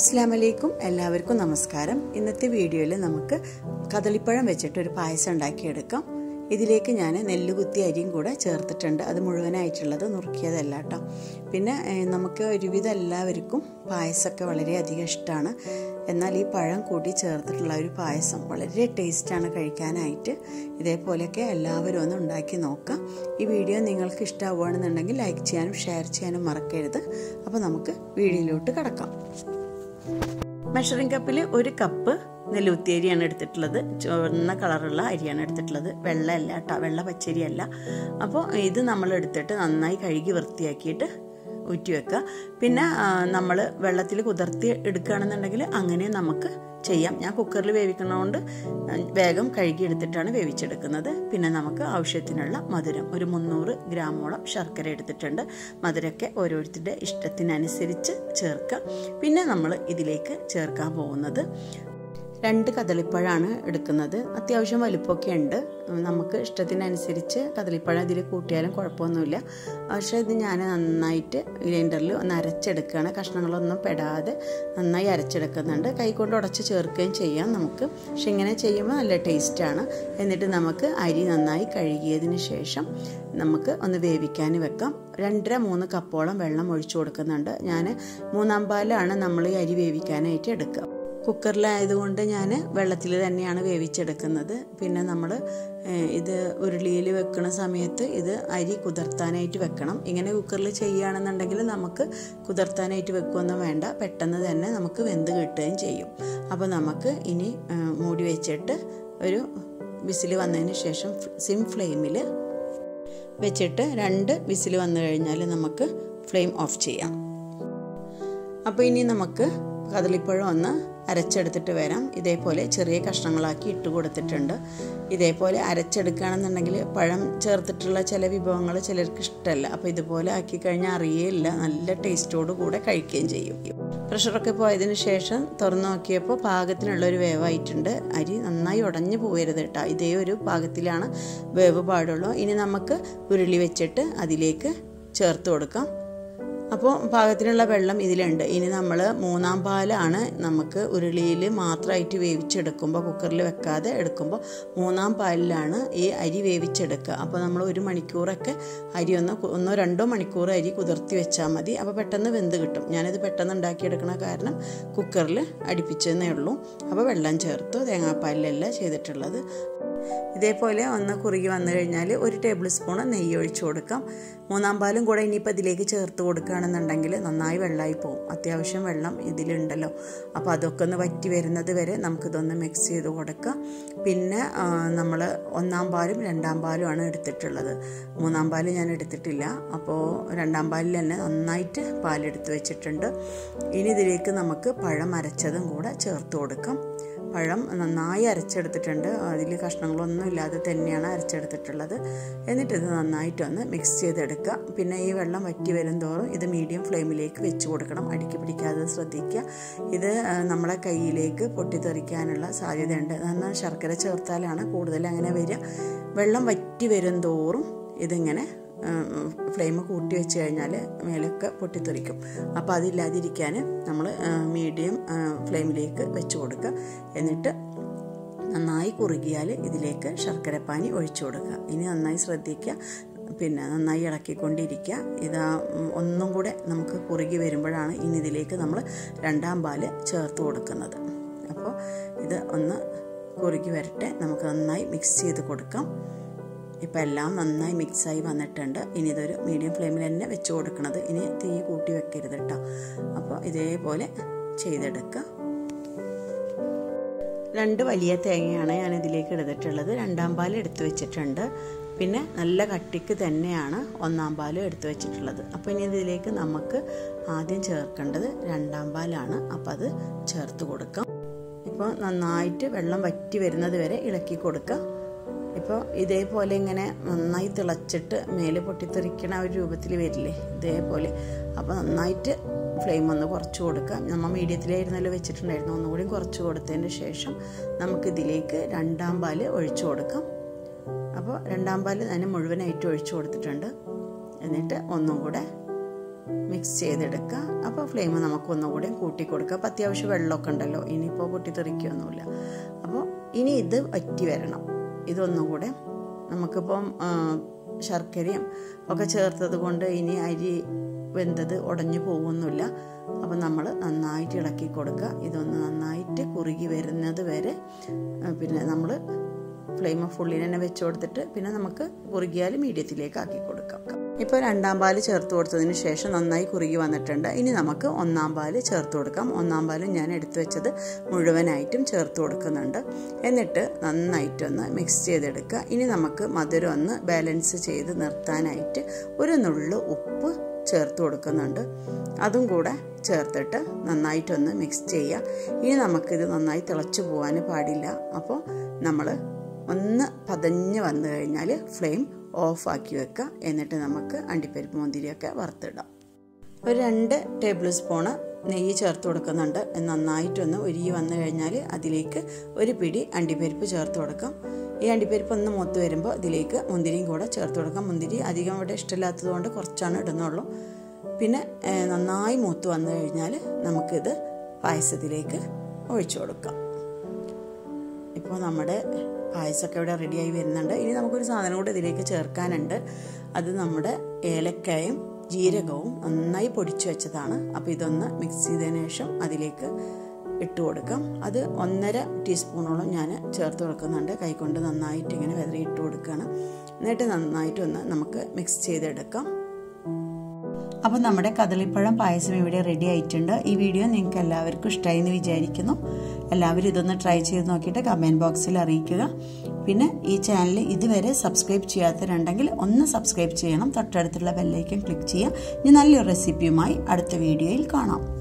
അസ്സാം വലൈക്കും എല്ലാവർക്കും നമസ്കാരം ഇന്നത്തെ വീഡിയോയിൽ നമുക്ക് കദളിപ്പഴം വെച്ചിട്ട് ഒരു പായസം ഉണ്ടാക്കിയെടുക്കാം ഇതിലേക്ക് ഞാൻ നെല്ലുകുത്തി അരിയും കൂടെ ചേർത്തിട്ടുണ്ട് അത് മുഴുവനായിട്ടുള്ളത് നുറുക്കിയതല്ല കേട്ടോ പിന്നെ ഏഹ്, നമുക്ക് ഒരുവിധം എല്ലാവർക്കും പായസമൊക്കെ വളരെയധികം ഇഷ്ടമാണ് എന്നാൽ ഈ പഴം കൂട്ടി ചേർത്തിട്ടുള്ള ഒരു പായസം വളരെ ടേസ്റ്റാണ് കഴിക്കാനായിട്ട് ഇതേപോലെയൊക്കെ എല്ലാവരും ഒന്ന് ഉണ്ടാക്കി നോക്കാം ഈ വീഡിയോ നിങ്ങൾക്ക് ഇഷ്ടമാവുകയാണെന്നുണ്ടെങ്കിൽ ലൈക്ക് ചെയ്യാനും ഷെയർ ചെയ്യാനും മറക്കരുത് അപ്പോൾ നമുക്ക് വീഡിയോയിലോട്ട് കിടക്കാം മെഷറിംഗ് കപ്പിൽ ഒരു കപ്പ് നെല്ലുത്തി അരിയാണ് എടുത്തിട്ടുള്ളത് ചുവന്ന കളറുള്ള അരിയാണ് എടുത്തിട്ടുള്ളത് വെള്ളമല്ല കേട്ടോ വെള്ള പച്ചരിയല്ല അപ്പോൾ ഇത് നമ്മൾ എടുത്തിട്ട് നന്നായി കഴുകി വൃത്തിയാക്കിയിട്ട് ഊറ്റി വെക്കുക പിന്നെ നമ്മൾ വെള്ളത്തിൽ കുതിർത്തി എടുക്കുകയാണെന്നുണ്ടെങ്കിൽ അങ്ങനെ നമുക്ക് ചെയ്യാം ഞാൻ കുക്കറിൽ വേവിക്കുന്നതുകൊണ്ട് വേഗം കഴുകി എടുത്തിട്ടാണ് വേവിച്ചെടുക്കുന്നത് പിന്നെ നമുക്ക് ആവശ്യത്തിനുള്ള മധുരം ഒരു മുന്നൂറ് ഗ്രാമോളം ശർക്കര എടുത്തിട്ടുണ്ട് മധുരമൊക്കെ ഓരോരുത്തരുടെ ഇഷ്ടത്തിനനുസരിച്ച് ചേർക്കുക പിന്നെ നമ്മൾ ഇതിലേക്ക് ചേർക്കാൻ പോകുന്നത് രണ്ട് കദളിപ്പഴമാണ് എടുക്കുന്നത് അത്യാവശ്യം വലുപ്പമൊക്കെ ഉണ്ട് നമുക്ക് ഇഷ്ടത്തിനനുസരിച്ച് കദളിപ്പഴം ഇതിൽ കൂട്ടിയാലും കുഴപ്പമൊന്നുമില്ല പക്ഷേ ഇത് ഞാൻ നന്നായിട്ട് ഗ്രൈൻഡറിൽ ഒന്ന് അരച്ചെടുക്കുകയാണ് കഷ്ണങ്ങളൊന്നും പെടാതെ നന്നായി അരച്ചെടുക്കുന്നുണ്ട് കൈകൊണ്ട് ഉടച്ച് ചേർക്കുകയും ചെയ്യാം നമുക്ക് പക്ഷെ ഇങ്ങനെ ചെയ്യുമ്പോൾ നല്ല ടേസ്റ്റാണ് എന്നിട്ട് നമുക്ക് അരി നന്നായി കഴുകിയതിന് ശേഷം നമുക്ക് ഒന്ന് വേവിക്കാൻ വെക്കാം രണ്ടര മൂന്ന് കപ്പോളം വെള്ളം ഒഴിച്ചു കൊടുക്കുന്നുണ്ട് ഞാൻ മൂന്നാം പാലാണ് നമ്മൾ ഈ അരി വേവിക്കാനായിട്ട് എടുക്കുക കുക്കറിലായതുകൊണ്ട് ഞാൻ വെള്ളത്തിൽ തന്നെയാണ് വേവിച്ചെടുക്കുന്നത് പിന്നെ നമ്മൾ ഇത് ഉരുളിയിൽ വെക്കുന്ന സമയത്ത് ഇത് അരി കുതിർത്താനായിട്ട് വെക്കണം ഇങ്ങനെ കുക്കറിൽ ചെയ്യുകയാണെന്നുണ്ടെങ്കിൽ നമുക്ക് കുതിർത്താനായിട്ട് വെക്കുകയൊന്നും വേണ്ട പെട്ടെന്ന് തന്നെ നമുക്ക് വെന്ത് കിട്ടുകയും ചെയ്യും അപ്പോൾ നമുക്ക് ഇനി മൂടി വെച്ചിട്ട് ഒരു വിസിൽ വന്നതിന് ശേഷം സിം ഫ്ലെയിമിൽ വെച്ചിട്ട് രണ്ട് വിസിൽ വന്നു കഴിഞ്ഞാൽ നമുക്ക് ഫ്ലെയിം ഓഫ് ചെയ്യാം അപ്പോൾ ഇനി നമുക്ക് കദളിപ്പഴം ഒന്ന് അരച്ചെടുത്തിട്ട് വരാം ഇതേപോലെ ചെറിയ കഷ്ണങ്ങളാക്കി ഇട്ട് കൊടുത്തിട്ടുണ്ട് ഇതേപോലെ അരച്ചെടുക്കുകയാണെന്നുണ്ടെങ്കിൽ പഴം ചേർത്തിട്ടുള്ള ചില വിഭവങ്ങൾ ചിലർക്ക് ഇഷ്ടമല്ല അപ്പോൾ ഇതുപോലെ ആക്കി കഴിഞ്ഞാൽ അറിയേയില്ല നല്ല ടേസ്റ്റോട് കൂടെ കഴിക്കുകയും ചെയ്യും പ്രഷറൊക്കെ പോയതിന് ശേഷം തുറന്നു നോക്കിയപ്പോൾ പാകത്തിനുള്ള ഒരു വേവായിട്ടുണ്ട് അരി നന്നായി ഉടഞ്ഞു പോകരുത് കേട്ടോ ഇതേ ഒരു പാകത്തിലാണ് വേവ് പാടുള്ളൂ ഇനി നമുക്ക് ഉരുളി വെച്ചിട്ട് അതിലേക്ക് ചേർത്ത് കൊടുക്കാം അപ്പോൾ പാകത്തിനുള്ള വെള്ളം ഇതിലുണ്ട് ഇനി നമ്മൾ മൂന്നാം പാലാണ് നമുക്ക് ഉരുളിയിൽ മാത്രമായിട്ട് വേവിച്ചെടുക്കുമ്പോൾ കുക്കറിൽ വെക്കാതെ എടുക്കുമ്പോൾ മൂന്നാം പാലിലാണ് ഈ അരി വേവിച്ചെടുക്കുക അപ്പോൾ നമ്മൾ ഒരു മണിക്കൂറൊക്കെ അരി ഒന്ന് ഒന്നോ രണ്ടോ മണിക്കൂർ അരി കുതിർത്തി വെച്ചാൽ മതി അപ്പോൾ പെട്ടെന്ന് വെന്ത് കിട്ടും ഞാനിത് പെട്ടെന്ന് ഉണ്ടാക്കിയെടുക്കണ കാരണം കുക്കറിൽ അടുപ്പിച്ചെന്നേ ഉള്ളൂ അപ്പോൾ വെള്ളം ചേർത്തു തേങ്ങാപ്പാലിലല്ല ചെയ്തിട്ടുള്ളത് ഇതേപോലെ ഒന്ന് കുറുകി വന്നു കഴിഞ്ഞാൽ ഒരു ടേബിൾ സ്പൂൺ നെയ്യ് ഒഴിച്ചു കൊടുക്കാം മൂന്നാം പാലും കൂടെ ഇനിയിപ്പോൾ ഇതിലേക്ക് ചേർത്ത് കൊടുക്കുകയാണെന്നുണ്ടെങ്കിൽ നന്നായി വെള്ളമായി പോകും അത്യാവശ്യം വെള്ളം ഇതിലുണ്ടല്ലോ അപ്പോൾ അതൊക്കെ ഒന്ന് വറ്റി വരുന്നത് വരെ നമുക്കിതൊന്ന് മിക്സ് ചെയ്ത് കൊടുക്കാം പിന്നെ നമ്മൾ ഒന്നാം പാലും രണ്ടാം പാലുമാണ് എടുത്തിട്ടുള്ളത് മൂന്നാം പാല് ഞാൻ എടുത്തിട്ടില്ല അപ്പോൾ രണ്ടാം പാലിൽ തന്നെ നന്നായിട്ട് പാലെടുത്ത് വെച്ചിട്ടുണ്ട് ഇനി ഇതിലേക്ക് നമുക്ക് പഴം അരച്ചതും കൂടെ ചേർത്ത് കൊടുക്കാം പഴം നന്നായി അരച്ചെടുത്തിട്ടുണ്ട് അതിൽ കഷ്ണങ്ങളൊന്നും ഇല്ലാതെ തന്നെയാണ് അരച്ചെടുത്തിട്ടുള്ളത് എന്നിട്ട് ഇത് നന്നായിട്ടൊന്ന് മിക്സ് ചെയ്തെടുക്കുക പിന്നെ ഈ വെള്ളം വറ്റി വരും തോറും ഇത് മീഡിയം ഫ്ലെയിമിലേക്ക് വെച്ച് കൊടുക്കണം അടുക്കി പിടിക്കാതെ ശ്രദ്ധിക്കുക ഇത് നമ്മളെ കയ്യിലേക്ക് പൊട്ടിത്തെറിക്കാനുള്ള സാധ്യതയുണ്ട് എന്നാൽ ശർക്കര ചേർത്താലാണ് കൂടുതൽ അങ്ങനെ വരിക വെള്ളം വറ്റി വരും തോറും ഇതിങ്ങനെ ഫ്ലെയിം കൂട്ടി വെച്ച് കഴിഞ്ഞാൽ മേലൊക്കെ പൊട്ടിത്തെറിക്കും അപ്പോൾ അതില്ലാതിരിക്കാൻ നമ്മൾ മീഡിയം ഫ്ലെയിമിലേക്ക് വെച്ച് കൊടുക്കുക എന്നിട്ട് നന്നായി കുറുകിയാൽ ഇതിലേക്ക് ശർക്കരപ്പാനി ഒഴിച്ചു കൊടുക്കുക ഇനി നന്നായി ശ്രദ്ധിക്കുക പിന്നെ നന്നായി ഇളക്കിക്കൊണ്ടിരിക്കുക ഇതാ ഒന്നും കൂടെ നമുക്ക് കുറുകി വരുമ്പോഴാണ് ഇനി ഇതിലേക്ക് നമ്മൾ രണ്ടാം പാല് ചേർത്ത് കൊടുക്കുന്നത് അപ്പോൾ ഇത് ഒന്ന് കുറുകി വരട്ടെ നമുക്ക് നന്നായി മിക്സ് ചെയ്ത് കൊടുക്കാം ഇപ്പോൾ എല്ലാം നന്നായി മിക്സായി വന്നിട്ടുണ്ട് ഇനി ഇതൊരു മീഡിയം ഫ്ലെയിമിൽ തന്നെ വെച്ച് കൊടുക്കണത് ഇനി തീ കൂട്ടി വെക്കരുത് കേട്ടോ അപ്പോൾ ഇതേപോലെ ചെയ്തെടുക്കുക രണ്ട് വലിയ തേങ്ങയാണ് ഞാൻ ഇതിലേക്ക് എടുത്തിട്ടുള്ളത് രണ്ടാം പാൽ എടുത്തു വെച്ചിട്ടുണ്ട് പിന്നെ നല്ല കട്ടിക്ക് തന്നെയാണ് ഒന്നാം പാലും എടുത്തു വെച്ചിട്ടുള്ളത് അപ്പോൾ ഇനി ഇതിലേക്ക് നമുക്ക് ആദ്യം ചേർക്കേണ്ടത് രണ്ടാം പാലാണ് അപ്പോൾ അത് ചേർത്ത് കൊടുക്കാം ഇപ്പോൾ നന്നായിട്ട് വെള്ളം വറ്റി വരുന്നത് വരെ ഇളക്കി കൊടുക്കുക ഇപ്പോൾ ഇതേപോലെ ഇങ്ങനെ നന്നായി തിളച്ചിട്ട് മേലെ പൊട്ടിത്തെറിക്കണ ഒരു രൂപത്തിൽ വരില്ലേ ഇതേപോലെ അപ്പോൾ നന്നായിട്ട് ഫ്ലെയിം ഒന്ന് കുറച്ച് കൊടുക്കുക നമ്മൾ മീഡിയത്തിലായിരുന്നല്ലോ വെച്ചിട്ടുണ്ടായിരുന്നു ഒന്നുകൂടി കുറച്ച് കൊടുത്തതിന് ശേഷം നമുക്കിതിലേക്ക് രണ്ടാം പാല് ഒഴിച്ചു കൊടുക്കാം അപ്പോൾ രണ്ടാം പാല് തന്നെ മുഴുവനായിട്ട് ഒഴിച്ചു കൊടുത്തിട്ടുണ്ട് എന്നിട്ട് ഒന്നും കൂടെ മിക്സ് ചെയ്തെടുക്കുക അപ്പോൾ ഫ്ലെയിം നമുക്ക് ഒന്നുകൂടി കൂട്ടി കൊടുക്കുക അപ്പോൾ അത്യാവശ്യം വെള്ളമൊക്കെ ഉണ്ടല്ലോ ഇനിയിപ്പോൾ പൊട്ടിത്തെറിക്കുകയൊന്നുമില്ല അപ്പോൾ ഇനി ഇത് വറ്റി വരണം ഇതൊന്നും കൂടെ നമുക്കിപ്പം ശർക്കരയും ഒക്കെ ചേർത്തത് കൊണ്ട് ഇനി അരി വെന്തത് ഉടഞ്ഞു പോകുന്നില്ല അപ്പം നമ്മൾ നന്നായിട്ട് ഇളക്കി കൊടുക്കുക ഇതൊന്ന് നന്നായിട്ട് കുറുകി വരുന്നത് വരെ പിന്നെ നമ്മൾ ഫ്ലെയിം ഫുള്ളിൽ തന്നെ വെച്ച് കൊടുത്തിട്ട് പിന്നെ നമുക്ക് കുറുകിയാൽ മീഡിയത്തിലേക്ക് ആക്കി കൊടുക്കാം ഇപ്പോൾ രണ്ടാം പാല് ചേർത്ത് കൊടുത്തതിന് ശേഷം നന്നായി കുറുകി വന്നിട്ടുണ്ട് ഇനി നമുക്ക് ഒന്നാം പാല് ചേർത്ത് കൊടുക്കാം ഒന്നാം പാല് ഞാൻ എടുത്തു വെച്ചത് മുഴുവനായിട്ടും ചേർത്ത് കൊടുക്കുന്നുണ്ട് എന്നിട്ട് നന്നായിട്ടൊന്ന് മിക്സ് ചെയ്തെടുക്കുക ഇനി നമുക്ക് മധുരം ഒന്ന് ബാലൻസ് ചെയ്ത് നിർത്താനായിട്ട് ഒരു നുള്ളു ഉപ്പ് ചേർത്ത് കൊടുക്കുന്നുണ്ട് അതും കൂടെ ചേർത്തിട്ട് നന്നായിട്ടൊന്ന് മിക്സ് ചെയ്യുക ഇനി നമുക്കിത് നന്നായി തിളച്ചു പോകാൻ പാടില്ല അപ്പോൾ നമ്മൾ ഒന്ന് പതഞ്ഞ് വന്നു കഴിഞ്ഞാൽ ഫ്ലെയിം ഓഫാക്കി വെക്കുക എന്നിട്ട് നമുക്ക് അണ്ടിപ്പരിപ്പ് മുന്തിരിയൊക്കെ വറുത്തിടാം ഒരു രണ്ട് ടേബിൾ സ്പൂണ് നെയ്യ് ചേർത്ത് കൊടുക്കുന്നുണ്ട് നന്നായിട്ടൊന്ന് ഒരുങ്ങി വന്നു കഴിഞ്ഞാൽ അതിലേക്ക് ഒരു പിടി അണ്ടിപ്പരിപ്പ് ചേർത്ത് കൊടുക്കാം ഈ അണ്ടിപ്പരിപ്പ് ഒന്ന് മൂത്ത് വരുമ്പോൾ ഇതിലേക്ക് മുന്തിരിയും കൂടെ ചേർത്ത് കൊടുക്കാം മുന്തിരി അധികം ഇവിടെ ഇഷ്ടമില്ലാത്തത് കൊണ്ട് കുറച്ചാണ് ഇടുന്നുള്ളൂ പിന്നെ നന്നായി മൂത്ത് വന്നു കഴിഞ്ഞാൽ നമുക്കിത് പായസത്തിലേക്ക് ഒഴിച്ചു കൊടുക്കാം ഇപ്പോൾ നമ്മുടെ പായസമൊക്കെ ഇവിടെ റെഡിയായി വരുന്നുണ്ട് ഇനി നമുക്കൊരു സാധനം കൂടെ ഇതിലേക്ക് ചേർക്കാനുണ്ട് അത് നമ്മുടെ ഏലക്കായും ജീരകവും നന്നായി പൊടിച്ചു വെച്ചതാണ് അപ്പോൾ ഇതൊന്ന് മിക്സ് ചെയ്തതിന് ശേഷം അതിലേക്ക് ഇട്ട് കൊടുക്കാം അത് ഒന്നര ടീസ്പൂണോളം ഞാൻ ചേർത്ത് കൊടുക്കുന്നുണ്ട് കൈകൊണ്ട് നന്നായിട്ട് ഇങ്ങനെ വെതറി ഇട്ട് കൊടുക്കുകയാണ് എന്നിട്ട് നന്നായിട്ടൊന്ന് നമുക്ക് മിക്സ് ചെയ്തെടുക്കാം അപ്പോൾ നമ്മുടെ കദളിപ്പഴം പായസം ഇവിടെ റെഡി ആയിട്ടുണ്ട് ഈ വീഡിയോ നിങ്ങൾക്ക് എല്ലാവർക്കും ഇഷ്ടമായി എന്ന് വിചാരിക്കുന്നു എല്ലാവരും ഇതൊന്ന് ട്രൈ ചെയ്ത് നോക്കിയിട്ട് കമൻറ്റ് ബോക്സിൽ അറിയിക്കുക പിന്നെ ഈ ചാനൽ ഇതുവരെ സബ്സ്ക്രൈബ് ചെയ്യാത്തവരുണ്ടെങ്കിൽ ഒന്ന് സബ്സ്ക്രൈബ് ചെയ്യണം തൊട്ടടുത്തുള്ള ബെല്ലൈക്കൻ ക്ലിക്ക് ചെയ്യുക ഇനി നല്ലൊരു റെസിപ്പിയുമായി അടുത്ത വീഡിയോയിൽ കാണാം